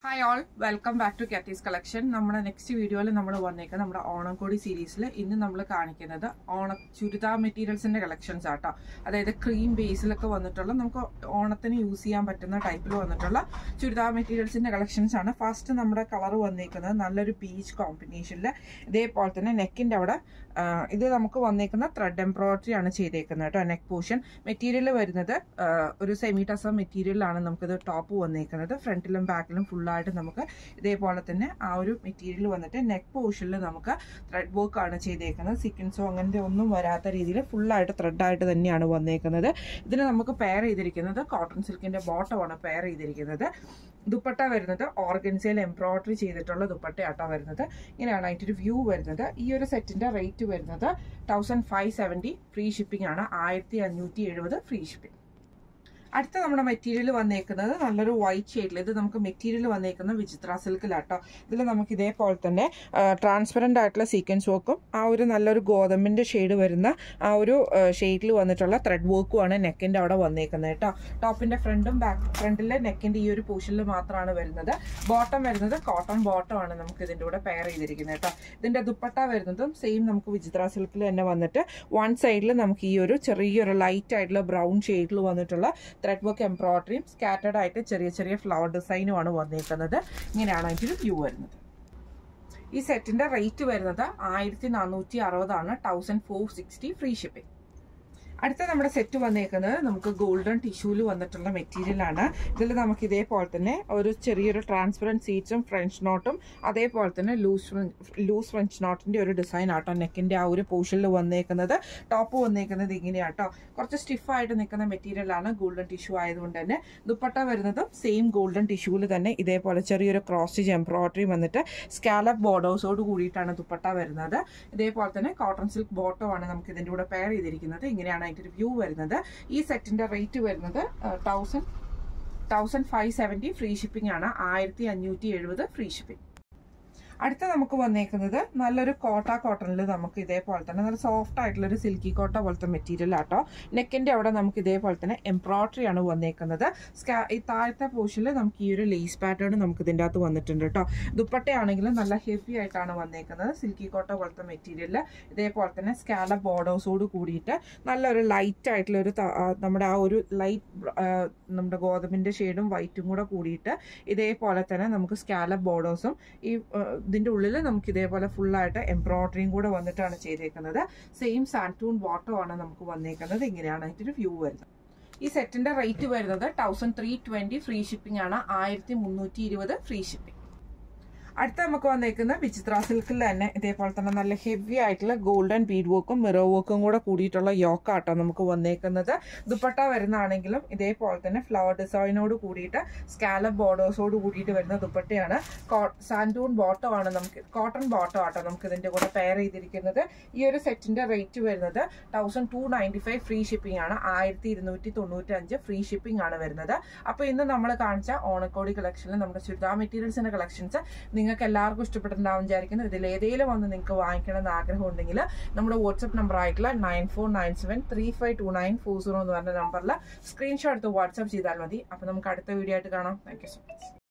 hi all welcome back to Katie's collection നമ്മുടെ next വീഡിയോയിൽ നമ്മൾ വന്നേക്കുന്നത് നമ്മുടെ ഓണംകോടി സീരീസിൽ ഇന്ന് നമ്മൾ കാണിക്കുന്നത് ഓണ ചുരിദാർ മെറ്റീരിയൽസിന്റെ കളക്ഷൻസ് ആട്ടോ അതായത് ക്രീം ബേസിലൊക്കെ വന്നിട്ടുള്ള നമുക്ക് ഓണത്തിന് യൂസ് ചെയ്യാൻ പറ്റുന്ന ടൈപ്പിൽ വന്നിട്ടുള്ള ചുരിദാർ മെറ്റീരിയൽസിന്റെ കളക്ഷൻസ് ആണ് ഫസ്റ്റ് നമ്മുടെ കളർ വന്നേക്കുന്നത് നല്ലൊരു പീച്ച് കോമ്പിനേഷനിൽ ഇതേപോലെ തന്നെ നെക്കിന്റെ അവിടെ ആ, ഇത് നമുക്ക് വന്നേക്കുന്ന ത്രെഡ് എംബ്രോയിഡറി ആണ് ചെയ്തേക്കുന്നത് കേട്ടോ നെക്ക് പോർഷൻ മെറ്റീരിയൽ വരുന്നത് ആ, ഒരു സെമി ടസ മെറ്റീരിയലാണ് നമുക്കിത് ടോപ്പ് വന്നേക്കുന്നത് ഫ്രണ്ടിലും ബാക്കിലും ഫുള്ളായിട്ട് നമുക്ക് ഇതേപോലെ തന്നെ ആ ഒരു മെറ്റീരിയൽ വന്നിട്ട് നെക്ക് പോർഷനിൽ നമുക്ക് ത്രെഡ് വർക്ക് ആണ് ചെയ്തേക്കുന്നത് സീക്വൻസോ അങ്ങനത്തെ ഒന്നും വരാത്ത രീതിയിൽ ഫുള്ളായിട്ട് ത്രെഡായിട്ട് തന്നെയാണ് വന്നേക്കുന്നത് ഇതിന് നമുക്ക് പെയർ ചെയ്തിരിക്കുന്നത് കോട്ടൺ സിൽക്കിന്റെ ബോട്ടമാണ് പെയർ ചെയ്തിരിക്കുന്നത് ദുപ്പട്ട വരുന്നത് ഓർഗൻസയിൽ എംബ്രോയിഡറി ചെയ്തിട്ടുള്ള ദുപ്പട്ടയാട്ടോ വരുന്നത് ഇങ്ങനെയാണ് അതിൻ്റെ ഒരു വ്യൂ വരുന്നത് ഈ ഒരു സെറ്റിന്റെ റേറ്റ് വരുന്നത് thousand five seventy free shipping ആണ് ആയിരത്തി അഞ്ഞൂറ്റി എഴുപത് ഫ്രീ ഷിപ്പിംഗ് അടുത്ത നമ്മുടെ മെറ്റീരിയൽ വന്നേക്കുന്നത് നല്ലൊരു വൈറ്റ് ഷെയ്ഡിൽ ഇത് നമുക്ക് മെറ്റീരിയൽ വന്നേക്കുന്നത് വിചിത്ര സിൽക്കിലാട്ടോ ഇതിൽ നമുക്ക് ഇതേപോലെ തന്നെ ട്രാൻസ്പെറൻ്റ് ആയിട്ടുള്ള സീക്വൻസ് വർക്കും ആ ഒരു നല്ലൊരു ഗോതമ്പിൻ്റെ ഷെയ്ഡ് വരുന്ന ആ ഒരു ഷെയ്ഡിൽ വന്നിട്ടുള്ള ത്രെഡ് വർക്കുമാണ് നെക്കിൻ്റെ അവിടെ വന്നേക്കുന്നത് കേട്ടോ ടോപ്പിൻ്റെ ഫ്രണ്ടും ബാക്ക് ഫ്രണ്ടിലെ നെക്കിൻ്റെ ഈ ഒരു പോർഷനിൽ മാത്രമാണ് വരുന്നത് ബോട്ടം വരുന്നത് കോട്ടൺ ബോട്ടം ആണ് നമുക്ക് ഇതിൻ്റെ കൂടെ പെയർ ചെയ്തിരിക്കുന്നത് കേട്ടോ ഇതിൻ്റെ ദുപ്പട്ട വരുന്നതും സെയിം നമുക്ക് വിചിത്ര സിൽക്കിൽ തന്നെ വന്നിട്ട് വൺ സൈഡിൽ നമുക്ക് ഈ ഒരു ചെറിയൊരു ലൈറ്റ് ആയിട്ടുള്ള ബ്രൗൺ ഷെയ്ഡിൽ വന്നിട്ടുള്ള ത്രെഡ് വർക്ക് എംബ്രോയിഡറിയും സ്കാറ്റേഡ് ആയിട്ട് ചെറിയ ചെറിയ ഫ്ലവർ ഡിസൈനുമാണ് വന്നേക്കുന്നത് ഇങ്ങനെയാണ് അതിൻ്റെ ഒരു വ്യൂ വരുന്നത് ഈ സെറ്റിന്റെ റേറ്റ് വരുന്നത് ആയിരത്തി നാനൂറ്റി അറുപതാണ് thousand four sixty free shipping അടുത്ത നമ്മുടെ സെറ്റ് വന്നേക്കുന്നത് നമുക്ക് ഗോൾഡൻ ടിഷ്യൂല് വന്നിട്ടുള്ള മെറ്റീരിയൽ ആണ് ഇതിൽ നമുക്ക് ഇതേപോലെ തന്നെ ഒരു ചെറിയൊരു ട്രാൻസ്പെറൻറ്റ് സീറ്റ്സും ഫ്രഞ്ച് നോട്ടും അതേപോലെ തന്നെ ലൂസ് ലൂസ് ഫ്രഞ്ച് നോട്ടിന്റെ ഒരു ഡിസൈൻ ആട്ടോ നെക്കിന്റെ ആ ഒരു പോർഷനിൽ വന്നേക്കുന്നത് ടോപ്പ് വന്നേക്കുന്നത് ഇങ്ങനെയാട്ടോ കുറച്ച് സ്റ്റിഫായിട്ട് നിൽക്കുന്ന മെറ്റീരിയൽ ആണ് ഗോൾഡൻ ടിഷ്യൂ ആയതുകൊണ്ട് തന്നെ ദുപ്പട്ട വരുന്നതും സെയിം ഗോൾഡൻ ടിഷ്യൂവിൽ തന്നെ ഇതേപോലെ ചെറിയൊരു ക്രോസ് സ്റ്റിച്ച് എംബ്രോയിഡറി വന്നിട്ട് സ്കാലപ്പ് ബോർഡേഴ്സോട് കൂടിയിട്ടാണ് ദുപ്പട്ട വരുന്നത് ഇതേപോലെ തന്നെ കോട്ടൺ സിൽക്ക് ബോട്ടോ ആണ് നമുക്ക് ഇതിൻ്റെ കൂടെ പെയർ ചെയ്തിരിക്കുന്നത് ഇങ്ങനെയാണ് അതിൻ്റെ ഒരു വ്യൂ വരുന്നത് ഈ സെറ്റിന്റെ റേറ്റ് വരുന്നത് thousand thousand five seventy free shipping ആണ് ആയിരത്തി അഞ്ഞൂറ്റി എഴുപത് ഫ്രീ ഷിപ്പിംഗ് അടുത്ത നമുക്ക് വന്നേക്കുന്നത് നല്ലൊരു കോട്ട കോട്ടണിൽ നമുക്ക് ഇതേപോലെ തന്നെ നല്ല സോഫ്റ്റ് ആയിട്ടുള്ള ഒരു സിൽക്കി കോട്ട പോലത്തെ മെറ്റീരിയൽ ആട്ടോ നെക്കിന്റെ അവിടെ നമുക്ക് ഇതേപോലെ തന്നെ എംബ്രോയിഡറി ആണ് വന്നേക്കുന്നത് സ്കാ ഈ താഴത്തെ പോർഷനിൽ നമുക്ക് ഈ ഒരു ലേസ് പാറ്റേൺ നമുക്ക് ഇതിൻ്റെ അകത്ത് വന്നിട്ടുണ്ട് കേട്ടോ ദുപ്പട്ടയാണെങ്കിലും നല്ല ഹെവി ആയിട്ടാണ് വന്നേക്കുന്നത് സിൽക്കി കോട്ട പോലത്തെ മെറ്റീരിയൽ ഇതേപോലെ തന്നെ സ്കാല ബോർഡേഴ്സോട് കൂടിയിട്ട് നല്ലൊരു ലൈറ്റ് ആയിട്ടുള്ള ഒരു ത- ആ, നമ്മുടെ ആ ഒരു ലൈറ്റ് നമ്മുടെ ഗോതമ്പിന്റെ ഷെയ്ഡും വൈറ്റും കൂടെ കൂടിയിട്ട് ഇതേപോലെ തന്നെ നമുക്ക് സ്കാലപ്പ് ബോർഡേഴ്സും ഈ ആ, ഇതിന്റെ ഉള്ളിൽ നമുക്ക് ഇതേപോലെ ഫുള്ളായിട്ട് എംബ്രോയിഡറിയും കൂടെ വന്നിട്ടാണ് ചെയ്തേക്കുന്നത് സെയിം സാൻറ്റൂൺ ബോട്ടം ആണ് നമുക്ക് വന്നേക്കുന്നത് ഇങ്ങനെയാണ് അതിന്റെ ഒരു വ്യൂ വരുന്നത് ഈ സെറ്റിന്റെ റേറ്റ് വരുന്നത് thousand three twenty free shipping ആണ് ആയിരത്തി മുന്നൂറ്റി ഇരുപത് ഫ്രീ ഷിപ്പിംഗ് അടുത്ത നമുക്ക് വന്നേക്കുന്ന വിചിത്ര സിൽക്കിൽ തന്നെ ഇതേപോലെ തന്നെ നല്ല ഹെവി ആയിട്ടുള്ള ഗോൾഡൻ ബീഡ് വർക്കും മിറർ വർക്കും കൂടെ കൂടിയിട്ടുള്ള യോക്കാട്ടോ നമുക്ക് വന്നേക്കുന്നത് ദുപ്പട്ട വരുന്നതാണെങ്കിലും ഇതേപോലെ തന്നെ ഫ്ലവർ ഡിസൈനോട് കൂടിയിട്ട് സ്കാലപ്പ് ബോർഡേഴ്സോട് കൂടിയിട്ട് വരുന്ന ദുപ്പട്ടയാണ് സാൻഡൂൺ ബോട്ടം ആണ് നമുക്ക് കോട്ടൺ ബോട്ടം ആട്ടോ നമുക്ക് ഇതിന്റെ കൂടെ പെയർ ചെയ്തിരിക്കുന്നത് ഈ ഒരു സെറ്റിന്റെ റേറ്റ് വരുന്നത് thousand two ninety five free shipping ആണ് ആയിരത്തി ഇരുന്നൂറ്റി തൊണ്ണൂറ്റി അഞ്ച് ഫ്രീ ഷിപ്പിംഗ് ആണ് വരുന്നത് അപ്പോൾ ഇന്ന് നമ്മൾ കാണിച്ച ഓണക്കോടി കളക്ഷനിൽ നമ്മുടെ ചുരിദാർ മെറ്റീരിയൽസിന്റെ കളക്ഷൻസ് നിങ്ങൾക്ക് എല്ലാവർക്കും ഇഷ്ടപ്പെട്ടിട്ടുണ്ടാവും വിചാരിക്കുന്നു ഇതിൽ ഏതെങ്കിലും ഒന്ന് നിങ്ങൾക്ക് വാങ്ങിക്കണം എന്ന് ആഗ്രഹം ഉണ്ടെങ്കിൽ നമ്മുടെ വാട്സപ്പ് നമ്പർ ആയിട്ടുള്ള nine four nine seven three five two nine four zero എന്ന് പറഞ്ഞ നമ്പറിൽ സ്ക്രീൻഷോട്ട് എടുത്ത് വാട്സപ്പ് ചെയ്താൽ മതി അപ്പോൾ നമുക്ക് അടുത്ത വീഡിയോ ആയിട്ട് കാണാം താങ്ക് യു സോ മച്ച്